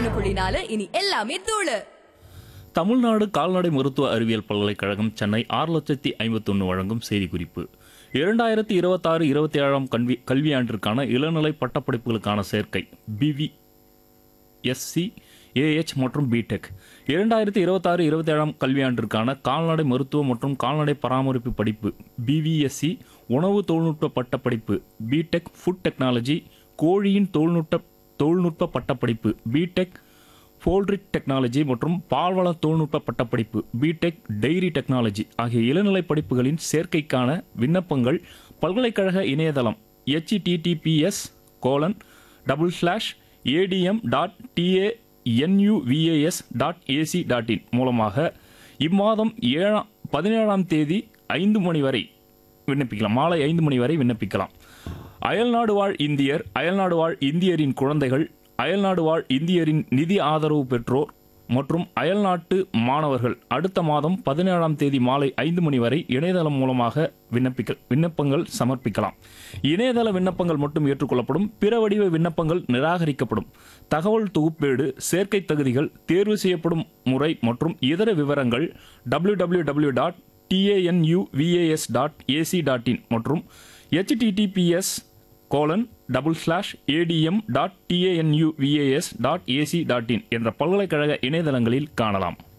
ஒண்ணு புள்ளி நாலு இனி எல்லாமே தூளு தமிழ்நாடு கால்நடை மருத்துவ அறிவியல் பல்கலைக்கழகம் சென்னை ஆறு லட்சத்தி ஐம்பத்தொன்று வழங்கும் செய்திக்குறிப்பு இரண்டாயிரத்தி இருபத்தாறு இருபத்தி ஏழாம் கல்வி கல்வியாண்டிற்கான இளநிலை பட்டப்படிப்புகளுக்கான சேர்க்கை பிவி எஸ்சி ஏஹெச் மற்றும் பிடெக் இரண்டாயிரத்தி இருபத்தாறு இருபத்தி ஏழாம் கல்வியாண்டிற்கான கால்நடை மருத்துவ மற்றும் கால்நடை பராமரிப்பு படிப்பு பிவிஎஸ்சி உணவு தொழில்நுட்ப பட்டப்படிப்பு பிடெக் ஃபுட் டெக்னாலஜி கோழியின் தொழில்நுட்ப தொழில்நுட்ப பட்டப்படிப்பு பிடெக் போல்ட்ரி டெக்னாலஜி மற்றும் பால்வள தொழில்நுட்ப பட்டப்படிப்பு பிடெக் டெய்ரி டெக்னாலஜி ஆகிய இளநிலை படிப்புகளின் சேர்க்கைக்கான விண்ணப்பங்கள் பல்கலைக்கழக இணையதளம் https colon double slash ATM dot T A N U V A S dot AC dot I N மூலமாக இம்மாதம் ஏழாம் பதினேழாம் தேதி ஐந்து மணி வரை விண்ணப்பிக்கலாம் மாலை ஐந்து மணி வரை விண்ணப்பிக்கலாம் அயல்நாடு வாழ் இந்தியர் அயல்நாடு வாழ் இந்தியரின் குழந்தைகள் அயல்நாடு வாழ் இந்தியரின் நிதி ஆதரவு பெற்றோர் மற்றும் அயல்நாட்டு மாணவர்கள் அடுத்த மாதம் பதினேழாம் தேதி மாலை ஐந்து மணி வரை இணையதளம் மூலமாக விண்ணப்பிக்க விண்ணப்பங்கள் சமர்ப்பிக்கலாம் இணையதள விண்ணப்பங்கள் மட்டும் ஏற்றுக்கொள்ளப்படும் பிற வடிவ விண்ணப்பங்கள் நிராகரிக்கப்படும் தகவல் தொகுப்பேடு சேர்க்கை தகுதிகள் தேர்வு செய்யப்படும் முறை மற்றும் இதர விவரங்கள் www.tanuvas.ac.in dot TANUVAS dot AC dot in மற்றும் https colon double slash ATM dot TANUVAS dot AC dot in என்ற பல்கலைக்கழக இணையதளங்களில் காணலாம்